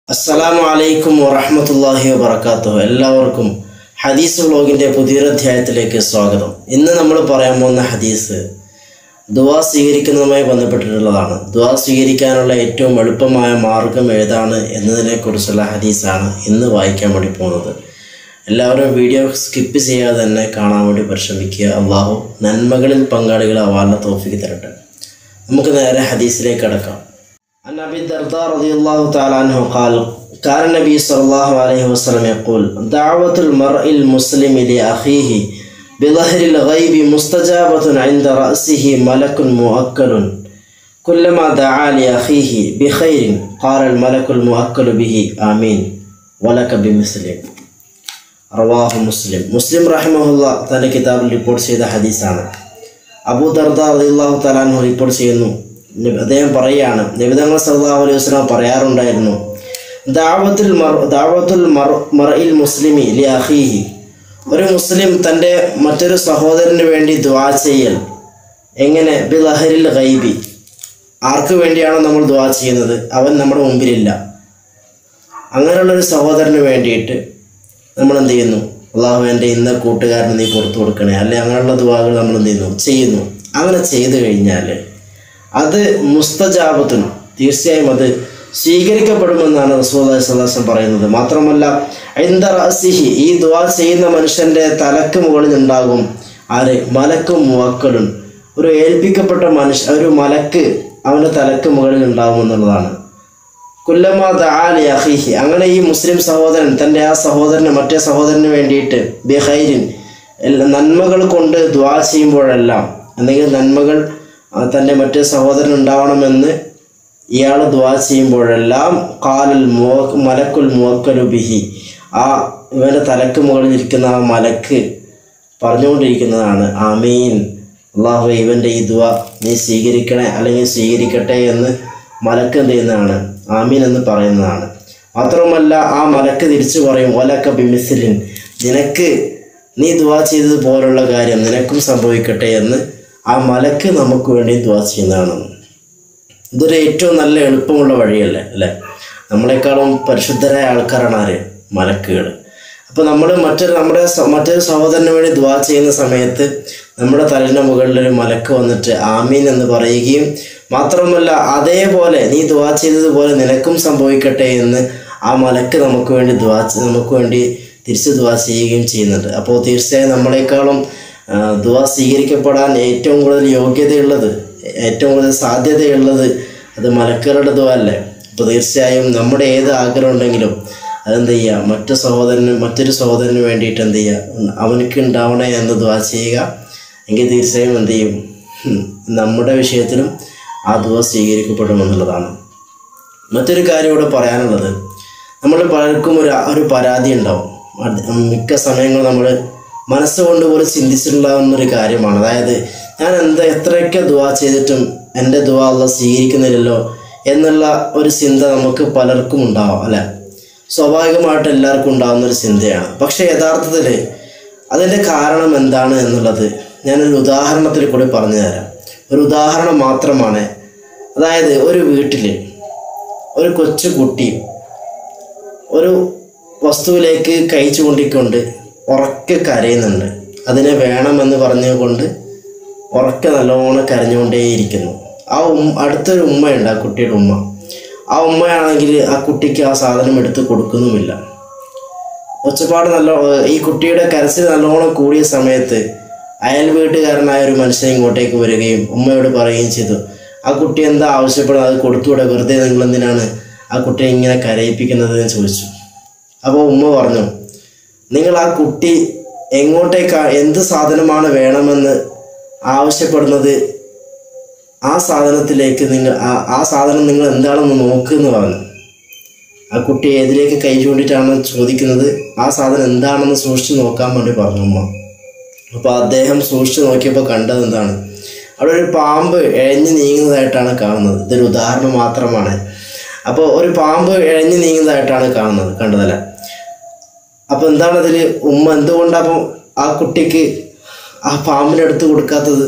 അസ്സലാമു അലൈക്കും വറഹമത്തല്ലാഹി വബർക്കാത്തു എല്ലാവർക്കും ഹദീസ് വ്ലോഗിൻ്റെ പുതിയൊരു അധ്യായത്തിലേക്ക് സ്വാഗതം ഇന്ന് നമ്മൾ പറയാൻ പോകുന്ന ഹദീസ് ദുവാ സ്വീകരിക്കുന്നതുമായി ബന്ധപ്പെട്ടിട്ടുള്ളതാണ് ദുവാ സ്വീകരിക്കാനുള്ള ഏറ്റവും എളുപ്പമായ മാർഗം ഏതാണ് എന്നതിനെക്കുറിച്ചുള്ള ഹദീസാണ് ഇന്ന് വായിക്കാൻ വേണ്ടി പോകുന്നത് എല്ലാവരും വീഡിയോ സ്കിപ്പ് ചെയ്യാതെ തന്നെ കാണാൻ വേണ്ടി പരിശ്രമിക്കുക അള്ളാഹു നന്മകളിൽ പങ്കാളികളാവാനുള്ള തോഫിക്ക് തരട്ടെ നമുക്ക് നേരെ ഹദീസിലേക്ക് കടക്കാം عن أبي الدرداء رضي الله تعالى عنه قال كان النبي صلى الله عليه وسلم يقول دعوة المرء المسلم لأخيه بظهر الغيب مستجابة عند رأسه ملك مؤكل كلما دعا لأخيه بخير قال الملك المؤكل به آمين ولك بمثله റവാഹു മുസ്ലിം മുസ്ലിം റഹിമഹുല്ല തൻ്റെ കിതാബിൽ റിപ്പോർട്ട് ചെയ്ത ഹദീസാണ് അബൂ ദർദ റളിയല്ലാഹു തലാൻഹു റിപ്പോർട്ട് ചെയ്യുന്നു നബി- അദ്ദേഹം പറയുകയാണ് നബിതങ്ങൾ സല്ലല്ലാഹു അലൈഹി വസല്ലം പറയാറുണ്ടായിരുന്നു ദാവത്തുൽ മർ ദാവത്തുൽ മർ മർഇൽ മുസ്ലിമി ലി അഖീഹി ഒരു മുസ്ലിം തൻ്റെ മറ്റൊരു സഹോദരന് വേണ്ടി ദുആ ചെയ്യൽ എങ്ങനെ ബിലഹരിൽ ഗൈബി ആർക്ക് വേണ്ടിയാണോ നമ്മൾ ദുആ ചെയ്യുന്നത് അവൻ നമ്മുടെ മുമ്പിലില്ല അങ്ങനെയുള്ളൊരു സഹോദരന് വേണ്ടിയിട്ട് നമ്മൾ എന്ത് ചെയ്യുന്നു അള്ളാഹു എൻ്റെ ഇന്ന കൂട്ടുകാരന് നീ പുറത്തു കൊടുക്കണേ അല്ലെ അങ്ങനെയുള്ള ദുവാകൾ നമ്മൾ എന്ത് ചെയ്യുന്നു ചെയ്യുന്നു അങ്ങനെ ചെയ്തു കഴിഞ്ഞാൽ അത് മുസ്തജാബത്തുൻ തീർച്ചയായും അത് സ്വീകരിക്കപ്പെടുമെന്നാണ് റസൂൽ സദാസം പറയുന്നത് മാത്രമല്ല ഐന്ദ റസിഹി ഈ ദുവാ ചെയ്യുന്ന മനുഷ്യൻ്റെ തലക്ക് മുകളിൽ ഉണ്ടാകും ആര് മലക്കും മുവക്കലും ഒരു ഏൽപ്പിക്കപ്പെട്ട മനുഷ്യ ഒരു മലക്ക് അവൻ്റെ തലക്ക് മുകളിൽ ഉണ്ടാകും എന്നുള്ളതാണ് കുല്ലമ ദആലി അഖീഹി അങ്ങനെ ഈ മുസ്ലിം സഹോദരൻ തൻ്റെ ആ സഹോദരന് മറ്റേ സഹോദരന് വേണ്ടിയിട്ട് ബിഹൈരിൻ എല്ലാ നന്മകൾ കൊണ്ട് ദ്വാ ചെയ്യുമ്പോഴെല്ലാം എന്തെങ്കിലും നന്മകൾ ആ, തൻ്റെ മറ്റേ സഹോദരൻ ഉണ്ടാവണമെന്ന് ഇയാൾ ദ്വാ ചെയ്യുമ്പോഴെല്ലാം കാലൽ മുവ മലക്കുൽ മുവക്കലു ബിഹി ആ ഇവൻ്റെ തലക്ക് മുകളിൽ ഇരിക്കുന്ന ആ മലക്ക് പറഞ്ഞുകൊണ്ടിരിക്കുന്നതാണ് ആമീൻ അള്ളാഹു ഇവൻ്റെ ഈ ദുവ നീ സ്വീകരിക്കണേ അല്ലെങ്കിൽ സ്വീകരിക്കട്ടെ എന്ന് മലക്ക് എന്ത് ചെയ്യുന്നതാണ് ആമീൻ എന്ന് പറയുന്നതാണ് മാത്രമല്ല ആ മലക്ക് തിരിച്ചു പറയും ഒലക്ക ബിമിസിലിൻ നിനക്ക് നീ ദുവാ ചെയ്തതുപോലുള്ള കാര്യം നിനക്കും സംഭവിക്കട്ടെ എന്ന് ആ മലക്ക് നമുക്ക് വേണ്ടി ദുവാ ചെയ്യുന്നതാണ് ഇതൊരു ഏറ്റവും നല്ല എളുപ്പമുള്ള വഴിയല്ലേ അല്ലേ നമ്മളെക്കാളും പരിശുദ്ധരായ ആൾക്കാരാണ് ആര് മലക്കുകൾ അപ്പോൾ നമ്മൾ മറ്റൊരു നമ്മുടെ സ- മറ്റൊരു സഹോദരന് വേണ്ടി ദ്വാ ചെയ്യുന്ന സമയത്ത് നമ്മുടെ തലയുടെ മുകളിൽ ഒരു മലക്ക് വന്നിട്ട് ആമീൻ എന്ന് പറയുകയും മാത്രമല്ല അതേപോലെ നീ ദ്വാ ചെയ്തതുപോലെ നിനക്കും സംഭവിക്കട്ടെ എന്ന് ആ മലക്ക് നമുക്ക് വേണ്ടി ദ്വാ ചെ- നമുക്ക് വേണ്ടി തിരിച്ച് ദ്വാ ചെയ്യുകയും ചെയ്യുന്നുണ്ട് അപ്പോൾ തീർച്ചയായും നമ്മളെക്കാളും ആ, ദുആ സ്വീകരിക്കപ്പെടാൻ ഏറ്റവും കൂടുതൽ യോഗ്യതയുള്ളത് ഏറ്റവും കൂടുതൽ സാധ്യതയുള്ളത് അത് മലക്കുകളുടെ ദുആ അല്ലേ അപ്പോൾ തീർച്ചയായും നമ്മുടെ ഏത് ആഗ്രഹം ഉണ്ടെങ്കിലും അതെന്ത് ചെയ്യുക മറ്റു സഹോദരന് മറ്റൊരു സഹോദരന് വേണ്ടിയിട്ട് എന്ത് ചെയ്യുക അവനക്ക് ഉണ്ടാവണേ എന്ന് ദുആ ചെയ്യുക എങ്കിൽ തീർച്ചയായും എന്ത് ചെയ്യും ഹും, നമ്മുടെ വിഷയത്തിലും ആ ദുആ സ്വീകരിക്കപ്പെടുമെന്നുള്ളതാണ് മറ്റൊരു കാര്യം ഇവിടെ പറയാനുള്ളത് നമ്മൾ പലർക്കും ഒരു ഒരു പരാതി ഉണ്ടാവും അത് മിക്ക സമയങ്ങളും നമ്മൾ മനസ്സുകൊണ്ട് പോലും ചിന്തിച്ചിട്ടുണ്ടാകുന്ന ഒരു കാര്യമാണ് അതായത് ഞാൻ എന്താ എത്രയൊക്കെ ദുവാ ചെയ്തിട്ടും എൻ്റെ ദുവാ അല്ല സ്വീകരിക്കുന്നില്ലല്ലോ എന്നുള്ള ഒരു ചിന്ത നമുക്ക് പലർക്കും ഉണ്ടാവും അല്ലെ സ്വാഭാവികമായിട്ട് എല്ലാവർക്കും ഉണ്ടാകുന്ന ഒരു ചിന്തയാണ് പക്ഷേ യഥാർത്ഥത്തിൽ അതിൻ്റെ കാരണം എന്താണ് എന്നുള്ളത് ഞാനൊരു ഉദാഹരണത്തിൽ കൂടി പറഞ്ഞു തരാം ഒരു ഉദാഹരണം മാത്രമാണ് അതായത് ഒരു വീട്ടിൽ ഒരു കൊച്ചു കുട്ടി ഒരു വസ്തുവിലേക്ക് കൈ ചൂണ്ടിക്കൊണ്ട് ഉറക്കെ കരയുന്നുണ്ട് അതിനെ വേണമെന്ന് പറഞ്ഞുകൊണ്ട് ഉറക്കെ നല്ലോണം കരഞ്ഞുകൊണ്ടേയിരിക്കുന്നു ആ ഉമ്മ അടുത്തൊരു ഉമ്മയുണ്ട് ആ കുട്ടിയുടെ ഉമ്മ ആ ഉമ്മയാണെങ്കിൽ ആ കുട്ടിക്ക് ആ സാധനം എടുത്ത് കൊടുക്കുന്നുമില്ല ഒച്ചപ്പാട് നല്ല ഈ കുട്ടിയുടെ കരച്ചിൽ നല്ലോണം കൂടിയ സമയത്ത് അയൽ വീട്ടുകാരനായ ഒരു മനുഷ്യൻ ഇങ്ങോട്ടേക്ക് വരികയും ഉമ്മയോട് പറയുകയും ചെയ്തു ആ കുട്ടി എന്താ ആവശ്യപ്പെടുന്നത് അത് കൊടുത്തുകൂടെ വെറുതെ നിങ്ങൾ എന്തിനാണ് ആ കുട്ടിയെ ഇങ്ങനെ കരയിപ്പിക്കുന്നത് എന്ന് ചോദിച്ചു അപ്പോൾ ഉമ്മ പറഞ്ഞു നിങ്ങൾ ആ കുട്ടി എങ്ങോട്ടേക്കാ എന്ത് സാധനമാണ് വേണമെന്ന് ആവശ്യപ്പെടുന്നത് ആ സാധനത്തിലേക്ക് നിങ്ങൾ ആ ആ സാധനം നിങ്ങൾ എന്താണെന്ന് നോക്കുമെന്ന് പറഞ്ഞു ആ കുട്ടി ഏതിലേക്ക് കൈ ചൂണ്ടിട്ടാണ് ചോദിക്കുന്നത് ആ സാധനം എന്താണെന്ന് സൂക്ഷിച്ച് നോക്കാൻ വേണ്ടി പറഞ്ഞു അമ്മ അപ്പോൾ അദ്ദേഹം സൂക്ഷിച്ച് നോക്കിയപ്പോൾ കണ്ടത് എന്താണ് അവിടെ ഒരു പാമ്പ് എഴഞ്ഞു നീങ്ങുന്നതായിട്ടാണ് കാണുന്നത് ഇതൊരു ഉദാഹരണം മാത്രമാണ് അപ്പോൾ ഒരു പാമ്പ് എഴഞ്ഞു നീങ്ങുന്നതായിട്ടാണ് കാണുന്നത് കണ്ടതല്ല അപ്പോൾ എന്താണ് അതിൽ ഉമ്മ എന്തുകൊണ്ടപ്പം ആ കുട്ടിക്ക് ആ പാമ്പിനെ എടുത്ത് കൊടുക്കാത്തത്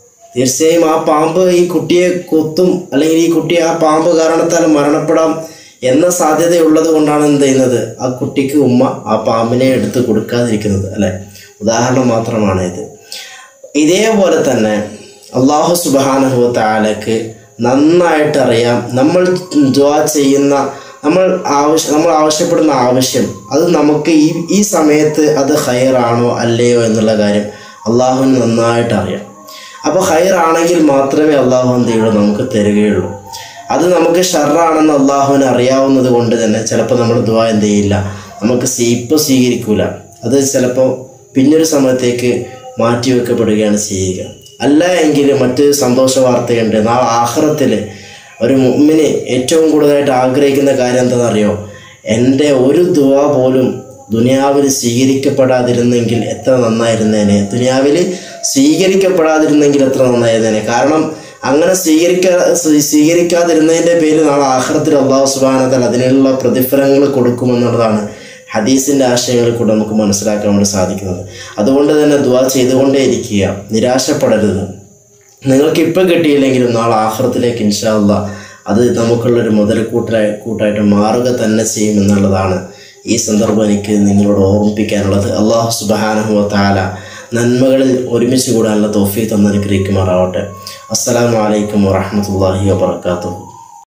തീർച്ചയായും ആ പാമ്പ് ഈ കുട്ടിയെ കൊത്തും അല്ലെങ്കിൽ ഈ കുട്ടി ആ പാമ്പ് കാരണത്താൽ മരണപ്പെടാം എന്ന സാധ്യതയുള്ളത് കൊണ്ടാണ് എന്ത് ചെയ്യുന്നത് ആ കുട്ടിക്ക് ഉമ്മ ആ പാമ്പിനെ എടുത്ത് കൊടുക്കാതിരിക്കുന്നത് അല്ലെ ഉദാഹരണം മാത്രമാണ് ഇത് ഇതേപോലെ തന്നെ അള്ളാഹു സുബാനഹു താലക്ക് നന്നായിട്ട് അറിയാം നമ്മൾ ദ്വാ ചെയ്യുന്ന നമ്മൾ ആവശ്യം നമ്മൾ ആവശ്യപ്പെടുന്ന ആവശ്യം അത് നമുക്ക് ഈ ഈ സമയത്ത് അത് ഹയറാണോ അല്ലയോ എന്നുള്ള കാര്യം അള്ളാഹുവിന് നന്നായിട്ട് അറിയാം അപ്പോൾ ഹയറാണെങ്കിൽ മാത്രമേ അള്ളാഹു എന്ത് ചെയ്യുള്ളൂ നമുക്ക് തരികയുള്ളൂ അത് നമുക്ക് ഷർറാണെന്ന് അള്ളാഹുവിന് അറിയാവുന്നത് കൊണ്ട് തന്നെ ചിലപ്പോൾ നമ്മൾ ദ്വാ എന്ത് ചെയ്യില്ല നമുക്ക് സ്വീ- ഇപ്പോൾ സ്വീകരിക്കൂല അത് ചിലപ്പോൾ പിന്നൊരു സമയത്തേക്ക് മാറ്റിവെക്കപ്പെടുകയാണ് ചെയ്യുക അല്ല എങ്കിൽ മറ്റൊരു സന്തോഷ വാർത്തയുണ്ട് നാളെ ആഹ്റത്തിൽ ഒരു മുമ്മിന് ഏറ്റവും കൂടുതലായിട്ട് ആഗ്രഹിക്കുന്ന കാര്യം എന്താണെന്നറിയോ എൻ്റെ ഒരു ദുവാ പോലും ദുനിയാവിൽ സ്വീകരിക്കപ്പെടാതിരുന്നെങ്കിൽ എത്ര നന്നായിരുന്നേനെ ദുനിയാവിൽ സ്വീകരിക്കപ്പെടാതിരുന്നെങ്കിൽ എത്ര നന്നായിരുന്നേനെ കാരണം അങ്ങനെ സ്വീകരിക്കാ സ്വീ- സ്വീകരിക്കാതിരുന്നതിൻ്റെ പേരിൽ നാളെ ആഹ്റത്തിൽ അള്ളാഹു സുബാനത്താൽ അതിനുള്ള പ്രതിഫലങ്ങൾ കൊടുക്കുമെന്നുള്ളതാണ് ഹദീസിൻ്റെ ആശയങ്ങളിൽ കൂടെ നമുക്ക് മനസ്സിലാക്കാൻ വേണ്ടി സാധിക്കുന്നത് അതുകൊണ്ട് തന്നെ ദുവാ ചെയ്തുകൊണ്ടേ ഇരിക്കുക നിരാശപ്പെടരുത് നിങ്ങൾക്ക് ഇപ്പം കിട്ടിയില്ലെങ്കിലും നാളെ ആഹ്റത്തിലേക്ക് ഇൻഷാല്ല അത് നമുക്കുള്ളൊരു മുതൽക്കൂട്ടായി കൂട്ടായിട്ട് മാറുക തന്നെ ചെയ്യുമെന്നുള്ളതാണ് ഈ സന്ദർഭം എനിക്ക് നിങ്ങളോട് ഓർമ്മിപ്പിക്കാനുള്ളത് അള്ളാഹു സുബാനഹു താല നന്മകളിൽ ഒരുമിച്ച് കൂടാനുള്ള തോഫി തന്നനുഗ്രഹിക്കുമാറാവട്ടെ അസ്സലാമു അലൈക്കും വറഹമത്തല്ലാഹി വാബർക്കാത്തു